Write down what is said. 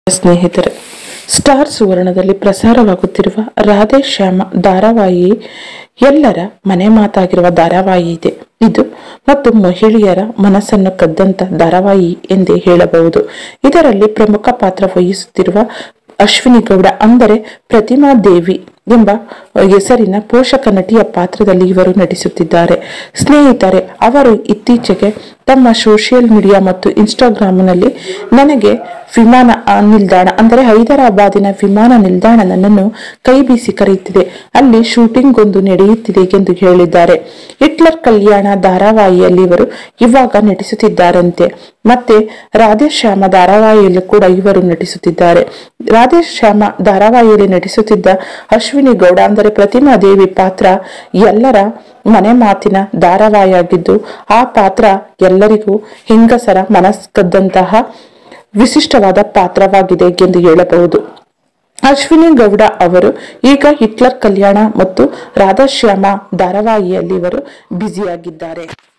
ಸ್ನೇಹಿತರೆ ಸ್ಟಾರ್ ಸುವರ್ಣದಲ್ಲಿ ಪ್ರಸಾರವಾಗುತ್ತಿರುವ ರಾಧೆ ಶ್ಯಾಮ ಧಾರಾವಾಹಿ ಎಲ್ಲರ ಮನೆ ಮಾತಾಗಿರುವ ಧಾರಾವಾಹಿ ಇದೆ ಇದು ಮತ್ತು ಮಹಿಳೆಯರ ಮನಸ್ಸನ್ನು ಕದ್ದಂತ ಧಾರಾವಾಹಿ ಎಂದೇ ಹೇಳಬಹುದು ಇದರಲ್ಲಿ ಪ್ರಮುಖ ಪಾತ್ರ ವಹಿಸುತ್ತಿರುವ ಅಶ್ವಿನಿ ಗೌಡ ಅಂದರೆ ಪ್ರತಿಮಾ ದೇವಿ ಎಂಬ ಹೆಸರಿನ ಪೋಷಕ ನಟಿಯ ಪಾತ್ರದಲ್ಲಿ ಇವರು ನಟಿಸುತ್ತಿದ್ದಾರೆ ಸ್ನೇಹಿತರೆ ಅವರು ಇತ್ತೀಚೆಗೆ ತಮ್ಮ ಸೋಷಿಯಲ್ ಮೀಡಿಯಾ ಮತ್ತು ಇನ್ಸ್ಟಾಗ್ರಾಮ್ನಲ್ಲಿ ನನಗೆ ವಿಮಾನ ಆ, ನಿಲ್ದಾಣ ಅಂದರೆ ಹೈದರಾಬಾದಿನ ವಿಮಾನ ನಿಲ್ದಾಣ ನನ್ನನ್ನು ಕೈ ಬೀಸಿ ಕರೆಯುತ್ತಿದೆ ಅಲ್ಲಿ ಶೂಟಿಂಗ್ ಒಂದು ನಡೆಯುತ್ತಿದೆ ಎಂದು ಹೇಳಿದ್ದಾರೆ ಹಿಟ್ಲರ್ ಕಲ್ಯಾಣ ಧಾರಾವಾಹಿಯಲ್ಲಿ ಇವರು ಇವಾಗ ನಟಿಸುತ್ತಿದ್ದಾರಂತೆ ಮತ್ತೆ ರಾಧೇಶ್ಯಾಮ ಧಾರಾವಾಹಿಯಲ್ಲೂ ಕೂಡ ಇವರು ನಟಿಸುತ್ತಿದ್ದಾರೆ ರಾಧೇಶ್ಯಾಮ ಧಾರಾವಾಹಿಯಲ್ಲಿ ನಟಿಸುತ್ತಿದ್ದ ಅಶ್ವಿನಿ ಗೌಡ ಅಂದರೆ ಪ್ರತಿಮಾ ದೇವಿ ಪಾತ್ರ ಎಲ್ಲರ ಮನೆ ಮಾತಿನ ಧಾರಾವಾಹಿಯಾಗಿದ್ದು ಆ ಪಾತ್ರ ಎಲ್ಲರಿಗೂ ಹೆಂಗಸರ ಮನಸ್ಕದ್ದಂತಹ ವಿಶಿಷ್ಟವಾದ ಪಾತ್ರವಾಗಿದೆ ಎಂದು ಹೇಳಬಹುದು ಅಶ್ವಿನಿ ಗೌಡ ಅವರು ಈಗ ಹಿಟ್ಲರ್ ಕಲ್ಯಾಣ ಮತ್ತು ರಾಧಾಶ್ಯಾಮ ಧಾರಾವಾಹಿಯಲ್ಲಿ ಇವರು ಬ್ಯುಸಿಯಾಗಿದ್ದಾರೆ